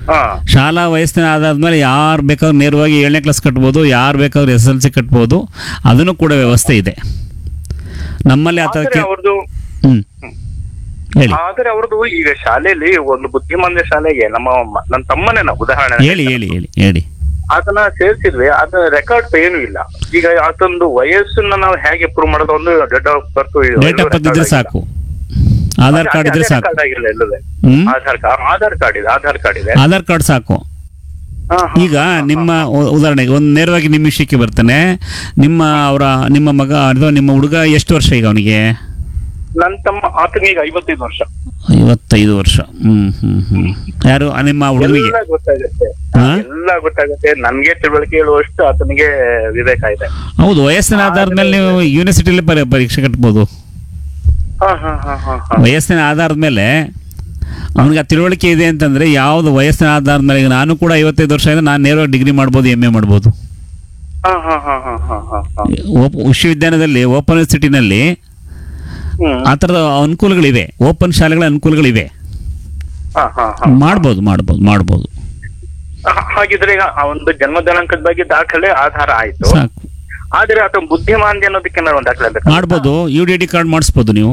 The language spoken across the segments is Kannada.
ಹಾ ಶಾಲಾ ವಯಸ್ಸಿನ ಆದಾದ್ಮೇಲೆ ಯಾರು ಬೇಕಾದ್ರೂ ನೇರವಾಗಿ ಏಳನೇ ಕ್ಲಾಸ್ ಕಟ್ಬೋದು ಯಾರು ಬೇಕಾದ್ರೂ ಎಸ್ ಎಲ್ ಸಿ ಕಟ್ಬೋದು ಅದನ್ನು ಕೂಡ ವ್ಯವಸ್ಥೆ ಇದೆ ನಮ್ಮಲ್ಲಿ ಆ ಆದ್ರೆ ಥರಕ್ಕೆ ಅವ್ರದ್ದು ಹ್ಞೂ ಹೇಳಿ ಆದ್ರೆ ಅವ್ರದ್ದು ಈಗ ಶಾಲೆಯಲ್ಲಿ ಒಂದು ಬುದ್ಧಿಮಾಂದ್ಯ ಶಾಲೆಗೆ ನಮ್ಮ ಮ- ನನ್ನ ತಮ್ಮನೇ ನಾವು ಉದಾಹರಣೆ ಹೇಳಿ ಹೇಳಿ ಹೇಳಿ ಹೇಳಿ ಅದನ್ನ ಸೇರಿಸಿದ್ವಿ ಅದ ರೆಕಾರ್ಡ್ ಏನು ಇಲ್ಲ ಈಗ ಆತಂದು ವಯಸ್ಸನ್ನ ನಾವು ಹೇಗೆ ಪ್ರೂವ್ ಮಾಡೋದು ಒಂದು date of birth date of birth ಇದ್ರೆ ಸಾಕು ಆಧಾರ್ ಕಾರ್ಡ್ ಇದ್ರೆ ಸಾಕು ಆಗಿಲ್ಲ ಎಲ್ಲದೆ ಹ್ಮ್ ಆಧಾರ್ ಕಾರ್ಡ್ ಆಧಾರ್ ಕಾರ್ಡ್ ಇದೆ ಆಧಾರ್ ಕಾರ್ಡ್ ಇದೆ ಆಧಾರ್ ಕಾರ್ಡ್ ಸಾಕು ಹಾ, ಹಾ. ಈಗ ನಿಮ್ಮ ಉ- ಉದಾಹರಣೆಗೆ ಒಂದು ನೇರವಾಗಿ ನಿಮ್ಮ ವಿಷಯಕ್ಕೆ ಬರ್ತಾನೆ ನಿಮ್ಮ ಅವರ ನಿಮ್ಮ ಮಗ ಅಥವಾ ನಿಮ್ಮ ಹುಡುಗ ಎಷ್ಟು ವರ್ಷ ಈಗ ಅವನಿಗೆ ನನ್ ತಮ್ಮ ಆತನಿಗೆ ಐವತ್ತೈದು ವರ್ಷ ಐವತ್ತೈದು ವರ್ಷ ಹ್ಮ್ ಹ್ಮ್ ಹ್ಮ್ ಯಾರು ಆ, ನಿಮ್ಮ ಹುಡುಗನಿಗೆ ಎಲ್ಲ ಗೊತ್ತಾಗುತ್ತೆ ಹಾ? ಎಲ್ಲ ಗೊತ್ತಾಗುತ್ತೆ ನನ್ಗೆ ತಿಳುವಳಿಕೆ ಹೇಳುವಷ್ಟು ಆತನಿಗೆ ವಿವೇಕ ಇದೆ ಹೌದು ವಯಸ್ಸಿನ ಆಧಾರದ ಮೇಲೆ ನೀವು ಯೂನಿವರ್ಸಿಟಿಯಲ್ಲಿ ಪರಿ ಪರೀಕ್ಷೆ ಕಟ್ಬೋದು ಹಾ ಹಾ ಹಾ ಹಾ ಹಾ ವಯಸ್ಸಿನ ಆಧಾರದ ಮೇಲೆ ಅವನಿಗೆ ಆ ತಿಳುವಳಿಕೆ ಇದೆ ಅಂತಂದ್ರೆ ಯಾವ್ದು ವಯಸ್ಸಿನ ಆಧಾರದ ಮೇಲೆ ಈಗ ನಾನು ಕೂಡ ಐವತ್ತೈದು ವರ್ಷ ಇದೆ ನಾನು ನೇರವಾಗಿ ಡಿಗ್ರಿ ಮಾಡ್ಬೋದು ಎಮ್ ಎ ಮಾಡ್ಬೋದು ಹಾ ಹಾ ಹಾ ಹಾ ಹಾ ಹಾ ಹಾ ಓಪ್- ವಿಶ್ವವಿದ್ಯಾಲಯದಲ್ಲಿ ಓಪನ್ ಯೂನಿವರ್ಸಿಟಿನಲ್ಲಿ ಹ್ಮ್ ಆ ಥರದ ಅನುಕೂಲಗಳಿವೆ ಓಪನ್ ಶಾಲೆಗಳ ಅನುಕೂಲಗಳಿವೆ ಹಾ ಹಾ ಹಾ ಮಾಡ್ಬೋದು ಮಾಡ್ಬೋದು ಮಾಡ್ಬೋದು ಹಾ- ಹಾಗಿದ್ರೆ ಈಗ ಆ ಒಂದು ಜನ್ಮ ದಿನಾಂಕದ ಬಗ್ಗೆ ದಾಖಲೆ ಆಧಾರ ಆಯ್ತು ಸಾಕು ಆದ್ರೆ ಆತ ಬುದ್ಧಿಮಾಂದ್ಯ ಅನ್ನೋದಕ್ಕೆ ಏನಾದ್ರು ಒಂದು ದಾಖಲೆ ಬೇಕಾ? ಮಾಡ್ಬೋದು ಯು ಡಿ ಡಿ ಕಾರ್ಡ್ ಮಾಡಿಸ್ಬೋದು ನೀವು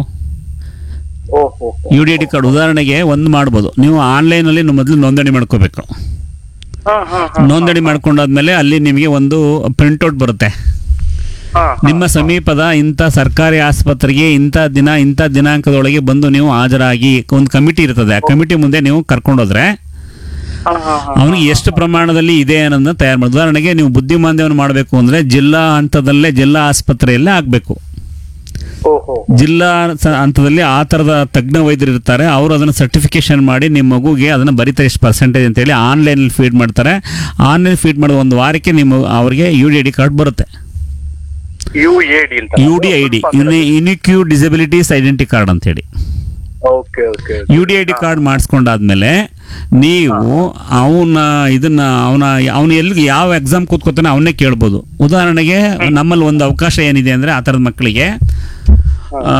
ಓಹೋ ಯು ಡಿ ಡಿ ಕಾರ್ಡ್ ಉದಾಹರಣೆಗೆ ಒಂದು ಮಾಡ್ಬೋದು ನೀವು ಆನ್ಲೈನಲ್ಲಿ ಮೊದಲು ನೋಂದಣಿ ಮಾಡ್ಕೋಬೇಕು ಹಾ ಹಾ ಹಾ ನೋಂದಣಿ ಮಾಡ್ಕೊಂಡಾದ್ಮೇಲೆ ಅಲ್ಲಿ ನಿಮಗೆ ಒಂದು ಪ್ರಿಂಟ್ಔಟ್ ಬರುತ್ತೆ ಹಾ ನಿಮ್ಮ ಸಮೀಪದ ಇಂಥ ಸರ್ಕಾರಿ ಆಸ್ಪತ್ರೆಗೆ ಇಂಥ ದಿನ ಇಂಥ ದಿನಾಂಕದೊಳಗೆ ಬಂದು ನೀವು ಹಾಜರಾಗಿ ಒಂದು ಕಮಿಟಿ ಇರ್ತದೆ ಆ ಕಮಿಟಿ ಮುಂದೆ ನೀವು ಕರ್ಕೊಂಡೋದ್ರೆ ಹಾ ಹಾ ಹಾ ಅವನಿಗೆ ಎಷ್ಟು ಪ್ರಮಾಣದಲ್ಲಿ ಇದೆ ಅನ್ನೋದನ್ನ ತಯಾರು ಮಾಡಿ ಉದಾಹರಣೆಗೆ ನೀವು ಬುದ್ಧಿಮಾಂದ್ಯವನ್ನು ಮಾಡಬೇಕು ಅಂದರೆ ಜಿಲ್ಲಾ ಹಂತದಲ್ಲೇ ಜಿಲ್ಲಾ ಆಸ್ಪತ್ರೆಯಲ್ಲೇ ಆಗಬೇಕು ಓಹೋ ಜಿಲ್ಲಾ ಸ- ಹಂತದಲ್ಲಿ ಆ ಥರದ ತಜ್ಞ ವೈದ್ಯರು ಇರ್ತಾರೆ ಅವರು ಅದನ್ನು ಸರ್ಟಿಫಿಕೇಶನ್ ಮಾಡಿ ನಿಮ್ಮ ಮಗುಗೆ ಅದನ್ನು ಬರೀತಾರೆ ಎಷ್ಟು ಪರ್ಸೆಂಟೇಜ್ ಅಂತೇಳಿ ಆನ್ಲೈನಲ್ಲಿ ಫೀಡ್ ಮಾಡ್ತಾರೆ ಆನ್ಲೈನ್ ಫೀಡ್ ಮಾಡಿದ ಒಂದು ವಾರಕ್ಕೆ ನಿಮ್ಮ ಅವರಿಗೆ U D I D card ಬರುತ್ತೆ ಯು ಎ ಡಿ ಅಂತ U D I D unique disabilities identity card ಅಂತೇಳಿ okay okay U D I D card ಮಾಡಿಸ್ಕೊಂಡಾದ್ಮೇಲೆ ನೀವು ಅವನ ಇದನ್ನ ಅವನ ಅವನು ಎಲ್ಲಿ ಯಾವ ಎಕ್ಸಾಮ್ ಕೂತ್ಕೋತಾನೆ ಅವನ್ನೇ ಕೇಳ್ಬೋದು ಉದಾಹರಣೆಗೆ ನಮ್ಮಲ್ಲಿ ಒಂದು ಅವಕಾಶ ಏನಿದೆ ಅಂದರೆ ಆ ಥರದ ಮಕ್ಕಳಿಗೆ ಆ,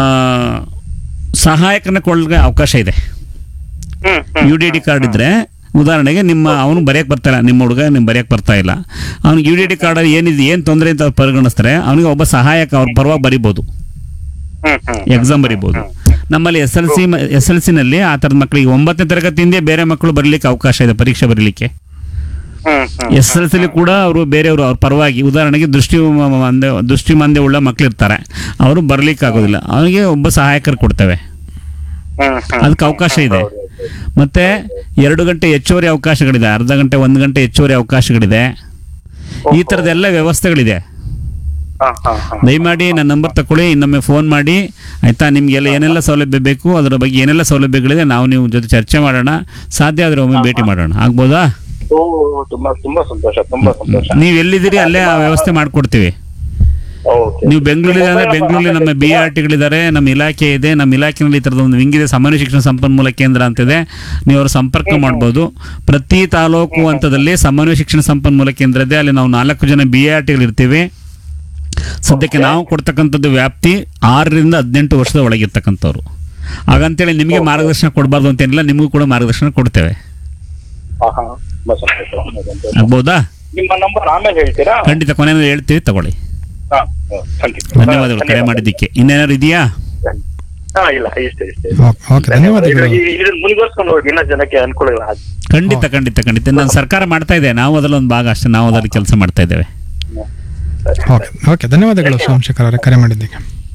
ಸಹಾಯಕನ ಕೊಳ್ಳಗೆ ಅವಕಾಶ ಇದೆ ಹ್ಮ್ ಹ್ಮ್ ಯು ಡಿ ಡಿ ಕಾರ್ಡ್ ಇದ್ರೆ ಉದಾಹರಣೆಗೆ ನಿಮ್ಮ ಅವನು ಬರೆಯಕ್ಕೆ ಬರ್ತಾ ಇಲ್ಲ ನಿಮ್ಮ ಹುಡುಗ ನಿಮ್ಗೆ ಬರೆಯಕ್ಕೆ ಬರ್ತಾ ಇಲ್ಲ ಅವ್ನಿಗೆ ಯು ಡಿ ಡಿ ಕಾರ್ಡಲ್ಲಿ ಏನಿದೆ ಏನು ತೊಂದರೆ ಅಂತ ಅವ್ರು ಪರಿಗಣಿಸ್ತಾರೆ ಅವನಿಗೆ ಒಬ್ಬ ಸಹಾಯಕ ಅವ್ರ ಪರವಾಗಿ ಬರಿಬೋದು ಹ್ಮ್ ಹ್ಮ್ ಎಕ್ಸಾಮ್ ಬರಿಬೋದು ನಮ್ಮಲ್ಲಿ S L C S L ಸಿನಲ್ಲಿ ಆ ಥರದ ಮಕ್ಕಳಿಗೆ ಒಂಬತ್ತನೇ ತರಗತಿಯಿಂದ ಬೇರೆ ಮಕ್ಕಳು ಬರಲಿಕ್ಕೆ ಅವಕಾಶ ಇದೆ ಪರೀಕ್ಷೆ ಬರೀಲಿಕ್ಕೆ ಹ್ಮ್ ಹ್ಮ್ ಎಸ್ ಎಲ್ ಸಿಲಿ ಕೂಡ ಅವರು ಬೇರೆಯವರು ಅವ್ರ ಪರವಾಗಿ ಉದಾಹರಣೆಗೆ ದೃಷ್ಟಿ ಮ- ಮಂದೆ ದೃಷ್ಟಿ ಮಂದೆ ಉಳ್ಳ ಮಕ್ಕಳಿರ್ತಾರೆ ಅವರು ಬರಲಿಕ್ಕೆ ಆಗೋದಿಲ್ಲ ಅವನಿಗೆ ಒಬ್ಬ ಸಹಾಯಕರು ಕೊಡ್ತೇವೆ ಹ್ಮ್ ಹ್ಮ್ ಅದಕ್ಕೆ ಅವಕಾಶ ಇದೆ ಮತ್ತೆ ಎರಡು ಗಂಟೆ ಹೆಚ್ಚುವರಿ ಅವಕಾಶಗಳಿದೆ ಅರ್ಧ ಗಂಟೆ ಒಂದು ಗಂಟೆ ಹೆಚ್ಚುವರಿ ಅವಕಾಶಗಳಿದೆ ಈ ಥರದ್ದೆಲ್ಲ ವ್ಯವಸ್ಥೆಗಳಿದೆ ಹಾ ಹಾ ಹಾ ದಯಮಾಡಿ ನನ್ನ ನಂಬರ್ ತಗೊಳ್ಳಿ ಇನ್ನೊಮ್ಮೆ ಫೋನ್ ಮಾಡಿ ಆಯ್ತಾ ನಿಮ್ಗೆಲ್ಲ ಏನೆಲ್ಲ ಸೌಲಭ್ಯ ಬೇಕು ಅದರ ಬಗ್ಗೆ ಏನೆಲ್ಲ ಸೌಲಭ್ಯಗಳಿದೆ ನಾವು ನೀವು ಜೊತೆ ಚರ್ಚೆ ಮಾಡೋಣ ಸಾಧ್ಯ ಆದರೆ ಒಮ್ಮೆ ಭೇಟಿ ಮಾಡೋಣ ಆಗ್ಬೋದಾ ಓ ತುಂಬಾ ತುಂಬಾ ಸಂತೋಷ ತುಂಬಾ ಸಂತೋಷ ನೀವು ಎಲ್ಲಿದ್ದೀರಿ ಅಲ್ಲೇ ಆ ವ್ಯವಸ್ಥೆ ಮಾಡಿಕೊಡ್ತೀವಿ ಓಕೆ ನೀವು ಬೆಂಗಳೂರಲ್ಲಿ ಅಂದ್ರೆ ಬೆಂಗಳೂರಲ್ಲಿ ನಮ್ಮ ಬಿ ಆರ್ ಟಿಗಳಿದ್ದಾರೆ ನಮ್ಮ ಇಲಾಖೆ ಇದೆ ನಮ್ಮ ಇಲಾಖೆಯಲ್ಲಿ ಈ ಥರದ ಒಂದು ವಿಂಗ್ ಇದೆ ಸಾಮಾನ್ಯ ಶಿಕ್ಷಣ ಸಂಪನ್ಮೂಲ ಕೇಂದ್ರ ಅಂತಿದೆ ನೀವು ಅವ್ರ ಸಂಪರ್ಕ ಮಾಡ್ಬೋದು ಪ್ರತಿ ತಾಲೂಕು ಹಂತದಲ್ಲಿ ಸಾಮಾನ್ಯ ಶಿಕ್ಷಣ ಸಂಪನ್ಮೂಲ ಕೇಂದ್ರ ಇದೆ ಅಲ್ಲಿ ನಾವು ನಾಲ್ಕು ಜನ ಬಿ ಆರ್ ಟಿಗಳು ಇರ್ತೀವಿ ಸದ್ಯಕ್ಕೆ ನಾವು ಕೊಡ್ತಕ್ಕಂಥದ್ದು ವ್ಯಾಪ್ತಿ ಆರರಿಂದ ಹದಿನೆಂಟು ವರ್ಷದ ಒಳಗಿರ್ತಕ್ಕಂಥವ್ರು ಹಾಗಂತೇಳಿ ನಿಮಗೆ ಮಾರ್ಗದರ್ಶನ ಕೊಡಬಾರ್ದು ಅಂತೇನಿಲ್ಲ ನಿಮಗೂ ಕೂಡ ಮಾರ್ಗದರ್ಶನ ಕೊಡ್ತೇವೆ ಹಾ ಹಾ ತುಂಬಾ ಸಂತೋಷ ತುಂಬಾ ಸಂತೋಷ. ಆಗ್ಬೋದಾ ನಿಮ್ಮ ನಂಬರ್ ಆಮೇಲೆ ಹೇಳ್ತೀರಾ ಖಂಡಿತ ಕೊನೆಯಲ್ಲಿ ಹೇಳ್ತೀವಿ ತಗೊಳ್ಳಿ ಹಾ ಥ್ಯಾಂಕ್ ಯು ಧನ್ಯವಾದಗಳು ಕರೆ ಮಾಡಿದ್ದಕ್ಕೆ ಇನ್ನೇನಾದ್ರು ಇದೆಯಾ ಹಾ ಇಲ್ಲ ಇಷ್ಟೇ ಇಷ್ಟೇ ಓಕೆ ಓಕೆ ಧನ್ಯವಾದಗಳು ಇದನ್ನ ಮುಂದುವರ್ಸ್ಕೊಂಡು ಹೋಗಿ ಇನ್ನ ಜನಕ್ಕೆ ಅನುಕೂಲ ಇಲ್ಲ ಹಾಗೆ. ಖಂಡಿತ ಖಂಡಿತ ಖಂಡಿತ ನಾನು ಸರ್ಕಾರ ಮಾಡ್ತಾ ಇದೆ ನಾವು ಅದರಲ್ಲಿ ಒಂದು ಭಾಗ ಅಷ್ಟೇ ನಾವು ಅದರಲ್ಲಿ ಕೆಲಸ ಮಾಡ್ತಾ ಇದ್ದೇವೆ ಸರಿ. ಓಕೆ ಓಕೆ ಧನ್ಯವಾದಗಳು ಸೋಮಶೇಖರ್ ಅವರೇ ಕರೆ ಮಾಡಿದ್ದಕ್ಕೆ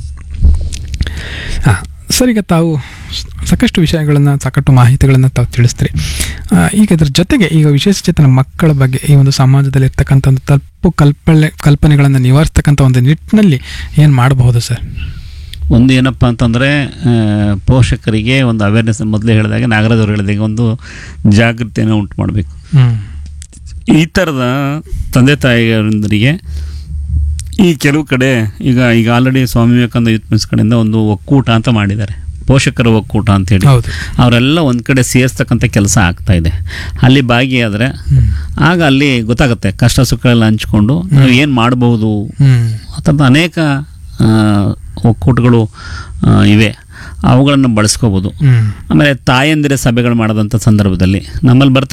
ಹಾಂ ಸರ್ ಈಗ ತಾವು ಸ್- ಸಾಕಷ್ಟು ವಿಷಯಗಳನ್ನು ಸಾಕಷ್ಟು ಮಾಹಿತಿಗಳನ್ನು ತಾವು ತಿಳಿಸ್ತೀರಿ ಆ, ಈಗ ಇದ್ರ ಜೊತೆಗೆ ಈಗ ವಿಶೇಷಚೇತನ ಮಕ್ಕಳ ಬಗ್ಗೆ ಈ ಒಂದು ಸಮಾಜದಲ್ಲಿ ಇರ್ತಕ್ಕಂಥ ಒಂದು ತಪ್ಪು ಕಲ್ಪನೆ ಕಲ್ಪನೆಗಳನ್ನು ನಿವಾರಿಸ್ತಕ್ಕಂಥ ಒಂದು ನಿಟ್ಟಿನಲ್ಲಿ ಏನು ಮಾಡಬಹುದು ಸರ್ ಒಂದು ಏನಪ್ಪ ಅಂತಂದರೆ ಪೋಷಕರಿಗೆ ಒಂದು ಅವೇರ್ನೆಸ್ ಮೊದಲೇ ಹೇಳಿದಾಗೆ ನಾಗರಾಜ್ ಅವರು ಹೇಳಿದಾಗೆ ಒಂದು ಜಾಗೃತಿಯನ್ನು ಉಂಟು ಮಾಡಬೇಕು ಹ್ಞೂ ಈ ಥರದ ತಂದೆ ತಾಯಿಯರಿಗೆ ಈ ಕೆಲವು ಕಡೆ ಈಗ ಈಗ ಆಲ್ರೆಡಿ ಸ್ವಾಮಿ ವಿವೇಕಾನಂದ ಯೂತ್ ಮಿಸ್ ಕಡೆಯಿಂದ ಒಂದು ಒಕ್ಕೂಟ ಅಂತ ಮಾಡಿದ್ದಾರೆ ಪೋಷಕರ ಒಕ್ಕೂಟ ಅಂತೇಳಿ ಹೌದು ಅವರೆಲ್ಲ ಒಂದು ಕಡೆ ಸೇರಿಸ್ತಕ್ಕಂಥ ಕೆಲಸ ಆಗ್ತಾ ಇದೆ ಅಲ್ಲಿ ಭಾಗಿಯಾದರೆ ಹ್ಮ್. ಆಗ ಅಲ್ಲಿ ಗೊತ್ತಾಗುತ್ತೆ ಕಷ್ಟ ಸುಖ ಎಲ್ಲ ಹಂಚ್ಕೊಂಡು ನಾವು ಏನು ಮಾಡ್ಬೋದು ಹ್ಞೂ ಆ ಥರದ ಅನೇಕ ಆ, ಒಕ್ಕೂಟಗಳು ಆ, ಇವೆ ಅವುಗಳನ್ನು ಬಳಸ್ಕೋಬೋದು ಹ್ಞೂ ಆಮೇಲೆ ತಾಯಂದಿರ ಸಭೆಗಳು ಮಾಡೋದಂಥ ಸಂದರ್ಭದಲ್ಲಿ ನಮ್ಮಲ್ಲಿ ಬರ್ತಾ